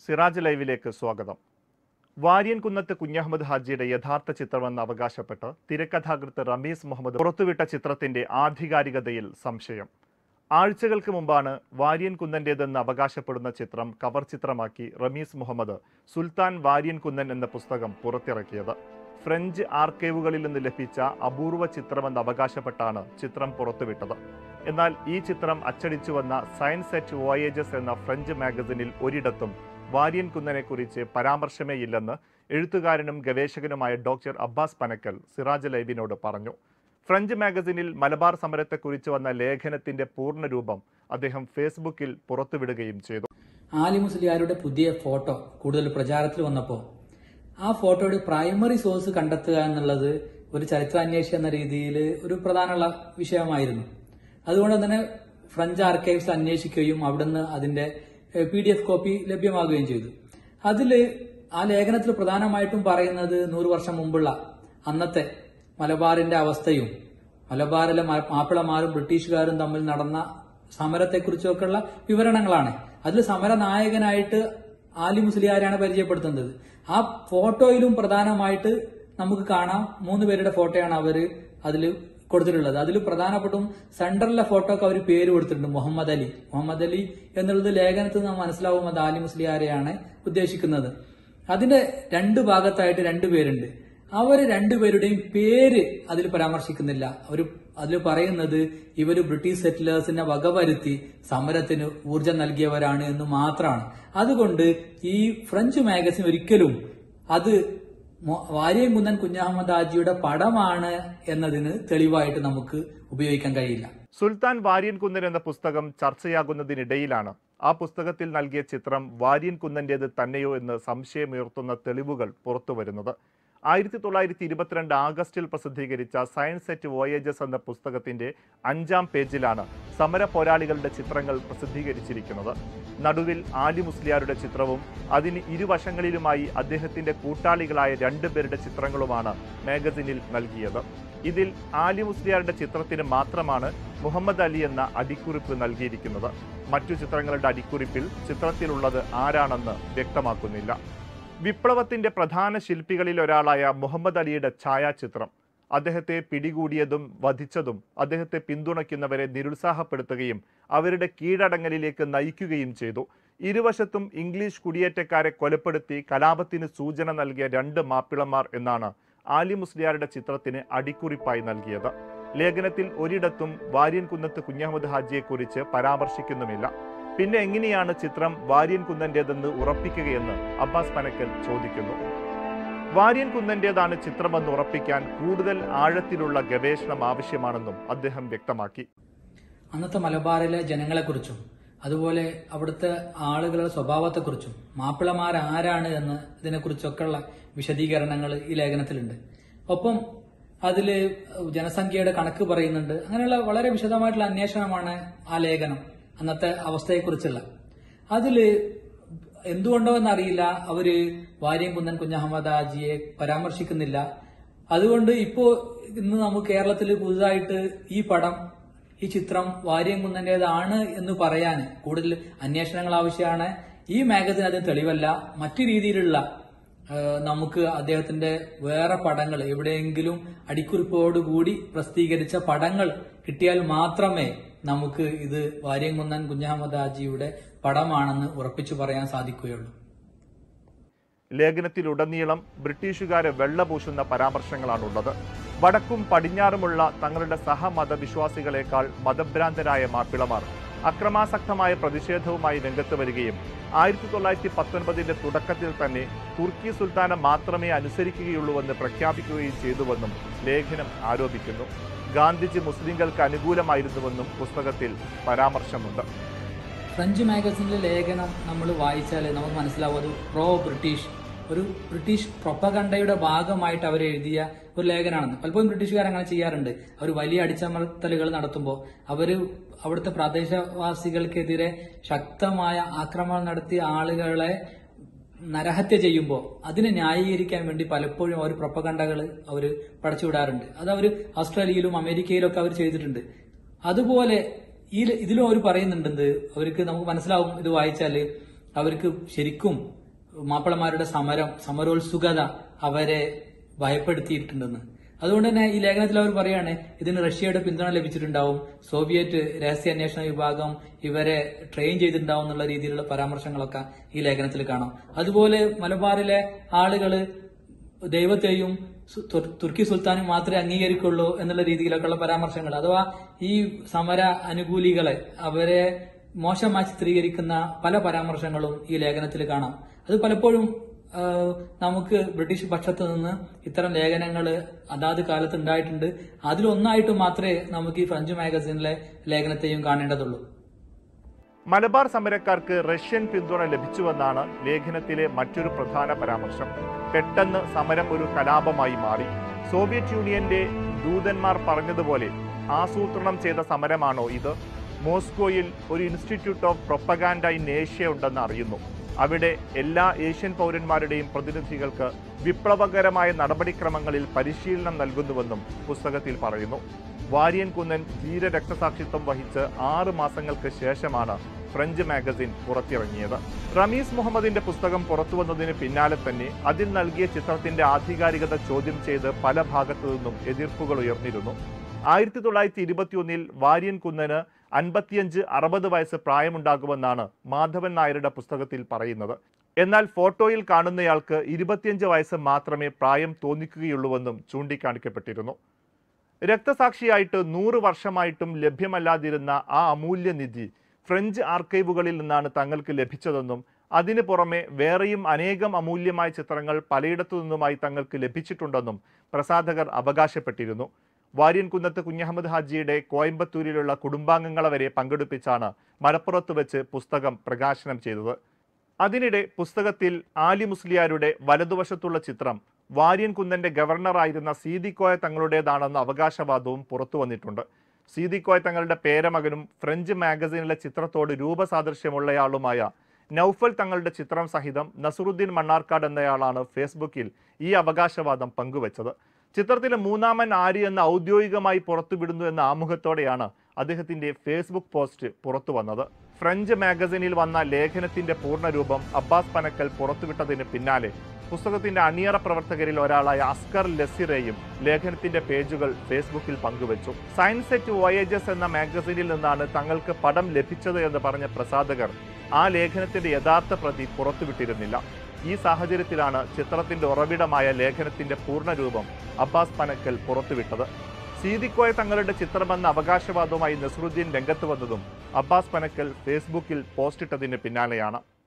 സിറാജ് ലൈവിലേക്ക് സ്വാഗതം വാര്യൻകുന്നത്ത് കുഞ്ഞഹമ്മദ് ഹാജിയുടെ യഥാർത്ഥ ചിത്രമെന്ന് അവകാശപ്പെട്ട് തിരക്കഥാകൃത്ത് റമീസ് മുഹമ്മദ് പുറത്തുവിട്ട ചിത്രത്തിന്റെ ആധികാരികതയിൽ സംശയം ആഴ്ചകൾക്ക് മുമ്പാണ് വാര്യൻകുന്നന്റേതെന്ന് അവകാശപ്പെടുന്ന ചിത്രം കവർ ചിത്രമാക്കി റമീസ് മുഹമ്മദ് സുൽത്താൻ വാര്യൻകുന്നൻ എന്ന പുസ്തകം പുറത്തിറക്കിയത് ഫ്രഞ്ച് ആർക്കൈവുകളിൽ നിന്ന് ലഭിച്ച അപൂർവ ചിത്രമെന്ന് അവകാശപ്പെട്ടാണ് ചിത്രം പുറത്തുവിട്ടത് എന്നാൽ ഈ ചിത്രം അച്ചടിച്ചു വന്ന സയൻസ് അറ്റ് വോയേജസ് എന്ന ഫ്രഞ്ച് മാഗസിനിൽ ഒരിടത്തും വാര്യൻ കുന്നനെക്കുറിച്ച് പരാമർശമേ ഇല്ലെന്ന് എഴുത്തുകാരനും ഗവേഷകനുമായ ഡോക്ടർ അബ്ബാസ് പനക്കൽ സിറാജ് ലൈവിനോട് പറഞ്ഞു ഫ്രഞ്ച് മാഗസിനിൽ മലബാർ സമരത്തെക്കുറിച്ച് വന്ന ലേഖനത്തിന്റെ പൂർണ്ണരൂപം അദ്ദേഹം ഫേസ്ബുക്കിൽ പുറത്തുവിടുകയും ചെയ്തു ആലി മുസ്ലിയാരുടെ പുതിയ ഫോട്ടോ കൂടുതൽ പ്രചാരത്തിൽ വന്നപ്പോൾ ആ ഫോട്ടോയുടെ പ്രൈമറി സോഴ്സ് കണ്ടെത്തുക എന്നുള്ളത് ഒരു ചരിത്രാന്വേഷി എന്ന രീതിയിൽ ഒരു പ്രധാനമുള്ള വിഷയമായിരുന്നു അതുകൊണ്ട് തന്നെ ഫ്രഞ്ച് ആർക്കൈവ്സ് അന്വേഷിക്കുകയും അവിടുന്ന് അതിന്റെ പി ഡി എഫ് കോപ്പി ലഭ്യമാകുകയും ചെയ്തു അതിൽ ആ ലേഖനത്തിൽ പ്രധാനമായിട്ടും പറയുന്നത് നൂറ് വർഷം മുമ്പുള്ള അന്നത്തെ മലബാറിന്റെ അവസ്ഥയും മലബാറിലെ മാ- മാപ്പിളമാരും ബ്രിട്ടീഷുകാരും തമ്മിൽ നടന്ന സമരത്തെക്കുറിച്ചൊക്കെയുള്ള വിവരണങ്ങളാണ് അതിൽ സമരനായകനായിട്ട് ആലി മുസ്ലിയാരാണ് പരിചയപ്പെടുത്തുന്നത് ആ ഫോട്ടോയിലും പ്രധാനമായിട്ട് നമുക്ക് കാണാം മൂന്ന് പേരുടെ ഫോട്ടോയാണ് അവര് അതിൽ കൊടുത്തിട്ടുള്ളത് അതിൽ പ്രധാനപ്പെട്ടും സെന്ററിലെ ഫോട്ടോ ഒക്കെ അവർ പേര് കൊടുത്തിട്ടുണ്ട് മുഹമ്മദ് അലി മുഹമ്മദ് അലി എന്നുള്ളത് ലേഖനത്തിൽ നിന്ന് മനസ്സിലാവും അത് ആലി മുസ്ലിയാരെയാണ് ഉദ്ദേശിക്കുന്നത് അതിന്റെ രണ്ട് ഭാഗത്തായിട്ട് രണ്ടു പേരുണ്ട് അവര് രണ്ടുപേരുടെയും പേര് അതിൽ പരാമർശിക്കുന്നില്ല അവർ അതിൽ പറയുന്നത് ഇവര് ബ്രിട്ടീഷ് സെറ്റിലേഴ്സിനെ വകവരുത്തി സമരത്തിന് ഊർജം നൽകിയവരാണ് എന്ന് മാത്രമാണ് അതുകൊണ്ട് ഈ ഫ്രഞ്ച് മാഗസിൻ ഒരിക്കലും അത് മൊ- വാര്യംകുന്നൻ കുഞ്ഞഹമ്മദ് ആജിയുടെ പടമാണ് എന്നതിന് തെളിവായിട്ട് നമുക്ക് ഉപയോഗിക്കാൻ കഴിയില്ല സുൽത്താൻ വാര്യൻ കുന്നൻ എന്ന പുസ്തകം ചർച്ചയാകുന്നതിനിടയിലാണ് ആ പുസ്തകത്തിൽ നൽകിയ ചിത്രം വാര്യൻ കുന്നന്റേത് തന്നെയോ എന്ന് സംശയമുയർത്തുന്ന തെളിവുകൾ പുറത്തുവരുന്നത് ആയിരത്തി തൊള്ളായിരത്തി ഇരുപത്തിരണ്ട് ആഗസ്റ്റിൽ പ്രസിദ്ധീകരിച്ച സയൻസ് അറ്റ് വോയേജസ് എന്ന പുസ്തകത്തിന്റെ അഞ്ചാം പേജിലാണ് സമര പോരാളികളുടെ ചിത്രങ്ങൾ പ്രസിദ്ധീകരിച്ചിരിക്കുന്നത് നടുവിൽ ആലി മുസ്ലിയാരുടെ ചിത്രവും അതിന് ഇരുവശങ്ങളിലുമായി അദ്ദേഹത്തിന്റെ കൂട്ടാളികളായ രണ്ടുപേരുടെ ചിത്രങ്ങളുമാണ് മാഗസിനിൽ നൽകിയത് ഇതിൽ ആലി മുസ്ലിയാരുടെ ചിത്രത്തിന് മാത്രമാണ് മുഹമ്മദ് അലി എന്ന അടിക്കുറിപ്പ് നൽകിയിരിക്കുന്നത് മറ്റു ചിത്രങ്ങളുടെ അടിക്കുറിപ്പിൽ ചിത്രത്തിലുള്ളത് ആരാണെന്ന് വ്യക്തമാക്കുന്നില്ല വിപ്ലവത്തിന്റെ പ്രധാന ശില്പികളിൽ ഒരാളായ മുഹമ്മദ് അലിയുടെ ഛായാചിത്രം അദ്ദേഹത്തെ പിടികൂടിയതും വധിച്ചതും അദ്ദേഹത്തെ പിന്തുണയ്ക്കുന്നവരെ നിരുത്സാഹപ്പെടുത്തുകയും അവരുടെ കീഴടങ്ങലിലേക്ക് നയിക്കുകയും ചെയ്തു ഇരുവശത്തും ഇംഗ്ലീഷ് കുടിയേറ്റക്കാരെ കൊലപ്പെടുത്തി കലാപത്തിന് സൂചന നൽകിയ രണ്ട് മാപ്പിളമാർ എന്നാണ് ആലി മുസ്ലിയാരുടെ ചിത്രത്തിന് അടിക്കുറിപ്പായി നൽകിയത് ലേഖനത്തിൽ ഒരിടത്തും വാര്യൻകുന്നത്ത് കുഞ്ഞഹമ്മദ് ഹാജിയെക്കുറിച്ച് പരാമർശിക്കുന്നുമില്ല പിന്നെ എങ്ങനെയാണ് ചിത്രം വാര്യൻ കുന്നന്റേതെന്ന് ഉറപ്പിക്കുകയെന്ന് അബ്ബാസ് പനക്കൽ ചോദിക്കുന്നു വാര്യൻ കുന്നന്റേതാണ് ചിത്രമെന്ന് ഉറപ്പിക്കാൻ കൂടുതൽ ആഴത്തിലുള്ള ഗവേഷണം ആവശ്യമാണെന്നും അദ്ദേഹം വ്യക്തമാക്കി അന്നത്തെ മലബാറിലെ ജനങ്ങളെക്കുറിച്ചും അതുപോലെ അവിടുത്തെ ആളുകളുടെ സ്വഭാവത്തെക്കുറിച്ചും മാപ്പിളമാർ ആരാണ് എന്ന് ഇതിനെക്കുറിച്ചൊക്കെയുള്ള വിശദീകരണങ്ങൾ ഈ ലേഖനത്തിലുണ്ട് ഒപ്പം അതില് ജനസംഖ്യയുടെ കണക്ക് പറയുന്നുണ്ട് അങ്ങനെയുള്ള വളരെ വിശദമായിട്ടുള്ള അന്വേഷണമാണ് ആ ലേഖനം അന്നത്തെ അവസ്ഥയെക്കുറിച്ചുള്ള അതില് എന്തുകൊണ്ടോ എന്നറിയില്ല അവര് വാര്യംകുന്നൻ കുഞ്ഞഹമ്മദ് ആജിയെ പരാമർശിക്കുന്നില്ല അതുകൊണ്ട് ഇപ്പോ ഇന്ന് നമുക്ക് കേരളത്തിൽ പുതുതായിട്ട് ഈ പടം ഈ ചിത്രം വാര്യംകുന്നന്റേതാണ് എന്ന് പറയാൻ കൂടുതൽ അന്വേഷണങ്ങൾ ആവശ്യമാണ് ഈ മാഗസിൻ അതിന് തെളിവല്ല മറ്റു രീതിയിലുള്ള ആ, നമുക്ക് അദ്ദേഹത്തിന്റെ വേറെ പടങ്ങൾ എവിടെയെങ്കിലും അടിക്കുറിപ്പോടുകൂടി പ്രസിദ്ധീകരിച്ച പടങ്ങൾ കിട്ടിയാൽ മാത്രമേ നമുക്ക് ഇത് വാര്യംകുന്നൻ കുഞ്ഞഹമ്മദ് ആജിയുടെ പടമാണെന്ന് ഉറപ്പിച്ചു പറയാൻ സാധിക്കുകയുള്ളൂ ലേഖനത്തിലുടനീളം ബ്രിട്ടീഷുകാരെ വെള്ളപൂശുന്ന പരാമർശങ്ങളാണുള്ളത് വടക്കും പടിഞ്ഞാറുമുള്ള തങ്ങളുടെ സഹമതവിശ്വാസികളെക്കാൾ മതഭ്രാന്തരായ മാപ്പിളമാർ അക്രമാസക്തമായ പ്രതിഷേധവുമായി രംഗത്ത് വരികയും ആയിരത്തി തൊള്ളായിരത്തി പത്തൊൻപതിന്റെ തുടക്കത്തിൽ തന്നെ തുർക്കി സുൽത്താനെ മാത്രമേ അനുസരിക്കുകയുള്ളൂവെന്ന് പ്രഖ്യാപിക്കുകയും ചെയ്തുവെന്നും ലേഖനം ആരോപിക്കുന്നു ഗാന്ധിജി മുസ്ലിങ്ങൾക്ക് അനുകൂലമായിരുന്നുവെന്നും പുസ്തകത്തിൽ പരാമർശമുണ്ട് ഫ്രഞ്ച് മാഗസിനിലെ ലേഖനം നമ്മൾ വായിച്ചാൽ നമുക്ക് മനസ്സിലാവും അത് പ്രോ ബ്രിട്ടീഷ് ഒരു ബ്രിട്ടീഷ് പ്രൊപ്പഗണ്ടയുടെ ഭാഗമായിട്ട് അവർ എഴുതിയ ഒരു ലേഖനമാണെന്ന് പലപ്പോഴും ബ്രിട്ടീഷുകാർ അങ്ങനെ ചെയ്യാറുണ്ട് അവർ വലിയ അടിച്ചമർത്തലുകൾ നടത്തുമ്പോൾ അവർ അവിടുത്തെ പ്രദേശവാസികൾക്കെതിരെ ശക്തമായ ആക്രമണം നടത്തിയ ആളുകളെ നരഹത്യ ചെയ്യുമ്പോൾ അതിനെ ന്യായീകരിക്കാൻ വേണ്ടി പലപ്പോഴും അവർ പ്രൊപ്പഗണ്ടകൾ അവർ പടച്ചുവിടാറുണ്ട് അത് അവർ ഓസ്ട്രേലിയയിലും അമേരിക്കയിലും ഒക്കെ അവർ ചെയ്തിട്ടുണ്ട് അതുപോലെ ഈ ഇതിലും അവർ പറയുന്നുണ്ടെന്ന് അവർക്ക് നമുക്ക് മനസ്സിലാവും ഇത് വായിച്ചാല് അവർക്ക് ശരിക്കും മാപ്പിളമാരുടെ സമരം സമരോത്സുകത അവരെ ഭയപ്പെടുത്തിയിട്ടുണ്ടെന്ന് അതുകൊണ്ട് തന്നെ ഈ ലേഖനത്തിൽ അവർ പറയാണ് ഇതിന് റഷ്യയുടെ പിന്തുണ ലഭിച്ചിട്ടുണ്ടാവും സോവിയറ്റ് രഹസ്യാന്വേഷണ വിഭാഗം ഇവരെ ട്രെയിൻ ചെയ്തിട്ടുണ്ടാവും എന്നുള്ള രീതിയിലുള്ള പരാമർശങ്ങളൊക്കെ ഈ ലേഖനത്തിൽ കാണാം അതുപോലെ മലബാറിലെ ആളുകള് ദൈവത്തെയും സു- തുർ- തുർക്കി സുൽത്താനും മാത്രമേ അംഗീകരിക്കുള്ളൂ എന്നുള്ള രീതിയിലൊക്കെയുള്ള പരാമർശങ്ങൾ അഥവാ ഈ സമര അനുകൂലികളെ അവരെ മോശമായി ചിത്രീകരിക്കുന്ന പല പരാമർശങ്ങളും ഈ ലേഖനത്തിൽ കാണാം അത് പലപ്പോഴും ആ, നമുക്ക് ബ്രിട്ടീഷ് പക്ഷത്ത് നിന്ന് ഇത്തരം ലേഖനങ്ങൾ അതാത് കാലത്ത് ഉണ്ടായിട്ടുണ്ട് അതിലൊന്നായിട്ട് മാത്രമേ നമുക്ക് ഈ ഫ്രഞ്ച് മാഗസീനിലെ ലേഖനത്തെയും കാണേണ്ടതുള്ളൂ മലബാർ സമരക്കാർക്ക് റഷ്യൻ പിന്തുണ ലഭിച്ചുവെന്നാണ് ലേഖനത്തിലെ മറ്റൊരു പ്രധാന പരാമർശം പെട്ടെന്ന് സമരം ഒരു കലാപമായി മാറി സോവിയറ്റ് യൂണിയന്റെ ദൂതന്മാർ പറഞ്ഞതുപോലെ ആസൂത്രണം ചെയ്ത സമരമാണോ ഇത് മോസ്കോയിൽ ഒരു institute of propaganda in Asia ഉണ്ടെന്ന് അറിയുന്നു അവിടെ എല്ലാ ഏഷ്യൻ പൗരന്മാരുടെയും പ്രതിനിധികൾക്ക് വിപ്ലവകരമായ നടപടിക്രമങ്ങളിൽ പരിശീലനം നൽകുന്നുവെന്നും പുസ്തകത്തിൽ പറയുന്നു വാര്യൻ കുന്നൻ ധീര രക്തസാക്ഷിത്വം വഹിച്ച് ആറ് മാസങ്ങൾക്ക് ശേഷമാണ് ഫ്രഞ്ച് മാഗസിൻ പുറത്തിറങ്ങിയത് റമീസ് മുഹമ്മദിന്റെ പുസ്തകം പുറത്തുവന്നതിന് പിന്നാലെ തന്നെ അതിൽ നൽകിയ ചിത്രത്തിന്റെ ആധികാരികത ചോദ്യം ചെയ്ത് പല ഭാഗത്തു നിന്നും എതിർപ്പുകൾ ഉയർന്നിരുന്നു ആയിരത്തി തൊള്ളായിരത്തി ഇരുപത്തിയൊന്നിൽ വാര്യൻ കുന്നന് അൻപത്തിയഞ്ച് അറുപത് വയസ്സ് പ്രായമുണ്ടാകുമെന്നാണ് മാധവൻ നായരുടെ പുസ്തകത്തിൽ പറയുന്നത് എന്നാൽ ഫോട്ടോയിൽ കാണുന്നയാൾക്ക് ഇരുപത്തിയഞ്ച് വയസ്സ് മാത്രമേ പ്രായം തോന്നിക്കുകയുള്ളൂവെന്നും ചൂണ്ടിക്കാണിക്കപ്പെട്ടിരുന്നു രക്തസാക്ഷിയായിട്ട് നൂറ് വർഷമായിട്ടും ലഭ്യമല്ലാതിരുന്ന ആ അമൂല്യ നിധി ഫ്രഞ്ച് ആർക്കൈവുകളിൽ നിന്നാണ് തങ്ങൾക്ക് ലഭിച്ചതെന്നും അതിനു പുറമെ വേറെയും അനേകം അമൂല്യമായ ചിത്രങ്ങൾ പലയിടത്തു നിന്നുമായി തങ്ങൾക്ക് ലഭിച്ചിട്ടുണ്ടെന്നും പ്രസാധകർ അവകാശപ്പെട്ടിരുന്നു വാര്യൻകുന്നത്ത് കുഞ്ഞഹമ്മദ് ഹാജിയുടെ കോയമ്പത്തൂരിലുള്ള കുടുംബാംഗങ്ങളെ വരെ പങ്കെടുപ്പിച്ചാണ് മലപ്പുറത്ത് വെച്ച് പുസ്തകം പ്രകാശനം ചെയ്തത് അതിനിടെ പുസ്തകത്തിൽ ആലി മുസ്ലിയാരുടെ വലതുവശത്തുള്ള ചിത്രം വാര്യൻ കുന്നന്റെ ഗവർണറായിരുന്ന സീതിക്കോയ തങ്ങളുടേതാണെന്ന അവകാശവാദവും പുറത്തു വന്നിട്ടുണ്ട് സീതിക്കോയ തങ്ങളുടെ പേരമകനും ഫ്രഞ്ച് മാഗസീനിലെ ചിത്രത്തോട് രൂപസാദൃശ്യമുള്ളയാളുമായ നൌഫൽ തങ്ങളുടെ ചിത്രം സഹിതം നസറുദ്ദീൻ മണ്ണാർക്കാട് എന്നയാളാണ് ഫേസ്ബുക്കിൽ ഈ അവകാശവാദം പങ്കുവച്ചത് ചിത്രത്തിലെ മൂന്നാമൻ ആര് എന്ന് ഔദ്യോഗികമായി പുറത്തുവിടുന്നു എന്ന ആമുഖത്തോടെയാണ് അദ്ദേഹത്തിന്റെ ഫേസ്ബുക്ക് പോസ്റ്റ് പുറത്തു വന്നത് ഫ്രഞ്ച് മാഗസിനിൽ വന്ന ലേഖനത്തിന്റെ പൂർണ്ണരൂപം അബ്ബാസ് പനക്കൽ പുറത്തുവിട്ടതിന് പിന്നാലെ പുസ്തകത്തിന്റെ അണിയറ പ്രവർത്തകരിൽ ഒരാളായ അസ്കർ ലസിറയും ലേഖനത്തിന്റെ പേജുകൾ ഫേസ്ബുക്കിൽ പങ്കുവച്ചു സയൻസ് അറ്റ് വോയേജസ് എന്ന മാഗസിനിൽ നിന്നാണ് തങ്ങൾക്ക് പടം ലഭിച്ചത് എന്ന് പറഞ്ഞ പ്രസാധകർ ആ ലേഖനത്തിന്റെ യഥാർത്ഥ പ്രതി പുറത്തുവിട്ടിരുന്നില്ല ഈ സാഹചര്യത്തിലാണ് ചിത്രത്തിന്റെ ഉറവിടമായ ലേഖനത്തിന്റെ പൂർണ്ണരൂപം അബ്ബാസ് പനക്കൽ പുറത്തുവിട്ടത് സീതിക്കോയ തങ്ങളുടെ ചിത്രമെന്ന അവകാശവാദവുമായി നസറുദ്ദീൻ രംഗത്ത് വന്നതും അബ്ബാസ് പനക്കൽ ഫേസ്ബുക്കിൽ പോസ്റ്റിട്ടതിന് പിന്നാലെയാണ്